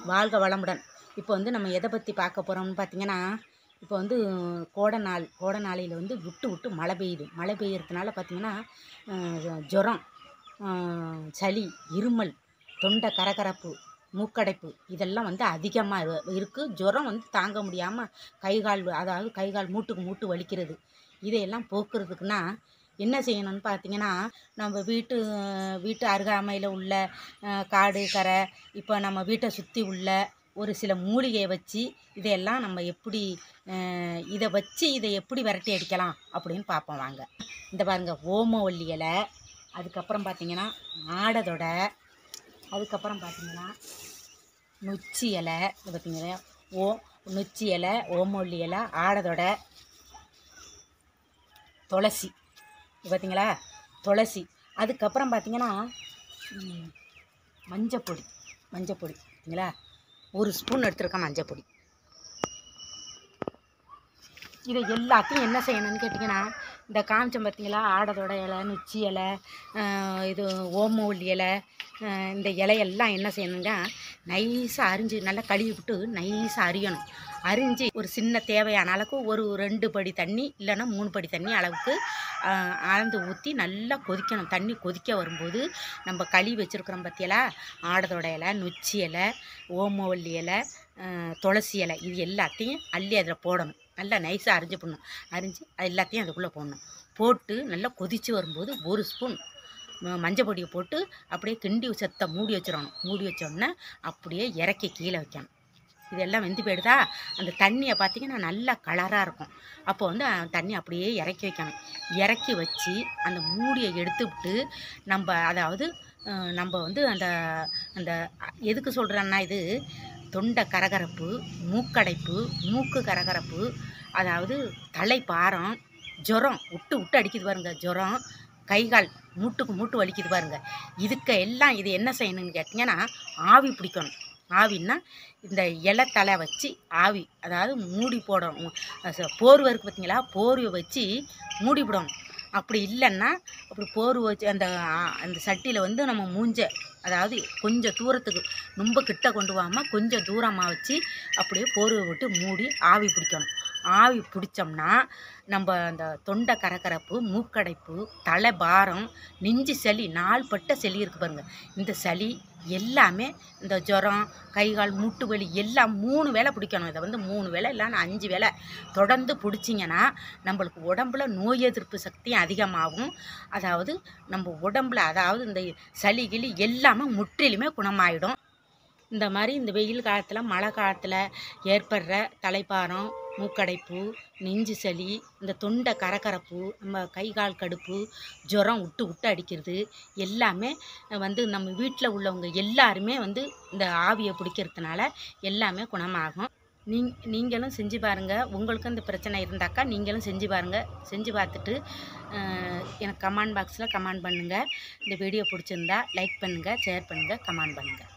வாழ்க வளமுடன் இப்போ வந்து நம்ம எதை பற்றி பார்க்க போகிறோம்னு பார்த்தீங்கன்னா இப்போ வந்து கோடை நாள் கோடை நாளையில் வந்து விட்டு விட்டு மழை பெய்யுது மழை பெய்யறதுனால பார்த்தீங்கன்னா அஹ், ஜுரம் அஹ், சளி இருமல் தொண்டை கரகரப்பு மூக்கடைப்பு இதெல்லாம் வந்து அதிகமாக இருக்குது ஜுரம் வந்து தாங்க முடியாமல் கை கால் அதாவது கை கால் மூட்டுக்கு மூட்டு வலிக்கிறது இதையெல்லாம் போக்குறதுக்குன்னா என்ன செய்யணும்னு பார்த்தீங்கன்னா நம்ம வீட்டு வீட்டு அருகாமையில் உள்ள அஹ், காடு கரை இப்போ நம்ம வீட்டை சுற்றி உள்ள ஒரு சில மூலிகையை வச்சு இதையெல்லாம் நம்ம எப்படி அஹ், இதை வச்சு இதை எப்படி விரட்டி அடிக்கலாம் அப்படின்னு பார்ப்போம் வாங்க இந்த பாருங்க ஓமவல்லி இலை அதுக்கப்புறம் பார்த்தீங்கன்னா ஆடதொடை அதுக்கப்புறம் பார்த்தீங்கன்னா நொச்சி இலை இது பார்த்தீங்கன்னா ஓ நொச்சி இலை ஓமவல்லி இலை ஆடதொடை துளசி இது பார்த்தீங்களா துளசி அதுக்கப்புறம் பார்த்தீங்கன்னா ம், மஞ்சப்பொடி மஞ்சப்பொடி பார்த்தீங்களா ஒரு ஸ்பூன் எடுத்துருக்கேன் மஞ்சப்பொடி இதை எல்லாத்தையும் என்ன செய்யணும்னு கேட்டிங்கன்னா இந்த காமிச்சம் பார்த்தீங்களா ஆடதோட இலை நொச்சி இலை ஆஹ் இது ஓமவல்லி இலை ஆஹ் இந்த இலையெல்லாம் என்ன செய்யணுங்க நைஸாக அரிஞ்சு நல்லா கழுவி விட்டு நைஸாக அரியணும் அரிஞ்சு ஒரு சின்ன தேவையான அளவுக்கு ஒரு ரெண்டு படி தண்ணி இல்லைன்னா மூணு படி தண்ணி அளவுக்கு ஆஹ் அளந்து ஊற்றி நல்லா கொதிக்கணும் தண்ணி கொதிக்க வரும்போது நம்ம களி வச்சுருக்குறோம் பார்த்தியலா ஆடதோட இலை நொச்சி இலை ஓமவல்லி இலை ஆஹ் துளசி இலை இது எல்லாத்தையும் அள்ளி அதில் போடணும் நல்லா நைஸாக அரிஞ்சு போடணும் அரிஞ்சு அது எல்லாத்தையும் அதுக்குள்ளே போடணும் போட்டு நல்லா கொதித்து வரும்போது ஒரு ஸ்பூன் ம- மஞ்சள் பொடியை போட்டு அப்படியே கிண்டி செத்த மூடி வச்சிடணும் மூடி வச்சோடனே அப்படியே இறக்கி கீழே வைக்கணும் இதெல்லாம் வெந்து போயிடுதா அந்த தண்ணியை பார்த்தீங்கன்னா நல்லா கலராக இருக்கும் அப்போ வந்து அஹ், தண்ணி அப்படியே இறக்கி வைக்கணும் இறக்கி வச்சு அந்த மூடியை எடுத்து விட்டு நம்ம அதாவது அஹ், நம்ம வந்து அந்த அந்த அ- எதுக்கு சொல்கிறேன்னா இது தொண்டை கரகரப்பு மூக்கடைப்பு மூக்கு கரகரப்பு அதாவது தலை பாரம் ஜுரம் விட்டு விட்டு அடிக்குது பாருங்க ஜுரம் கை கால் மூட்டுக்கு மூட்டு வலிக்குது பாருங்க இதுக்கு எல்லாம் இது என்ன செய்யணும்னு கேட்டிங்கன்னா ஆவி பிடிக்கணும் ஆவின்னா இந்த இலை தலை வச்சு ஆவி அதாவது மூடி போடணும் அஹ் போர்வை இருக்குது பார்த்தீங்களா போர்வை வச்சு மூடி விடணும் அப்படி இல்லைன்னா அப்படி போர்வை வச்சு அந்த ஆ, அந்த சட்டியில் வந்து நம்ம மூஞ்ச அதாவது கொஞ்சம் தூரத்துக்கு ரொம்ப கிட்ட கொண்டு போகாமல் கொஞ்சம் தூரமாக வச்சு அப்படியே போர்வை விட்டு மூடி ஆவி பிடிக்கணும் ஆவி பிடிச்சோம்னா நம்ம அந்த தொண்டை கரகரப்பு மூக்கடைப்பு தலை பாரம் நெஞ்சு சளி நாள்பட்ட சளி இருக்கு பாருங்க இந்த சளி எல்லாமே இந்த ஜுரம் கை கால் மூட்டு வலி எல்லாம் மூணு வேளை பிடிக்கணும் இதை வந்து மூணு வேளை இல்லைன்னா அஞ்சு வேளை தொடர்ந்து பிடிச்சிங்கன்னா நம்மளுக்கு உடம்புல நோய் எதிர்ப்பு சக்தி அதிகமாகும் அதாவது நம்ம உடம்புல அதாவது இந்த சளி கிளி எல்லாமே முற்றிலுமே குணமாயிடும் இந்த மாதிரி இந்த வெயில் காலத்தில் மழை காலத்தில் ஏற்படுற தலைப்பாரம் மூக்கடைப்பு நெஞ்சு சளி இந்த தொண்டை கரகரப்பு நம்ம கை கால் கடுப்பு ஜுரம் விட்டு விட்டு அடிக்கிறது எல்லாமே வந்து நம்ம வீட்டில் உள்ளவங்க எல்லாருமே வந்து இந்த ஆவியை பிடிக்கிறதுனால எல்லாமே குணமாகும் நீங் நீங்களும் செஞ்சு பாருங்கள் உங்களுக்கும் இந்த பிரச்சனை இருந்தாக்கா நீங்களும் செஞ்சு பாருங்கள் செஞ்சு பார்த்துட்டு அஹ், எனக்கு கமெண்ட் பாக்ஸில் கமெண்ட் பண்ணுங்கள் இந்த வீடியோ பிடிச்சிருந்தா லைக் பண்ணுங்கள் ஷேர் பண்ணுங்கள் கமெண்ட் பண்ணுங்கள்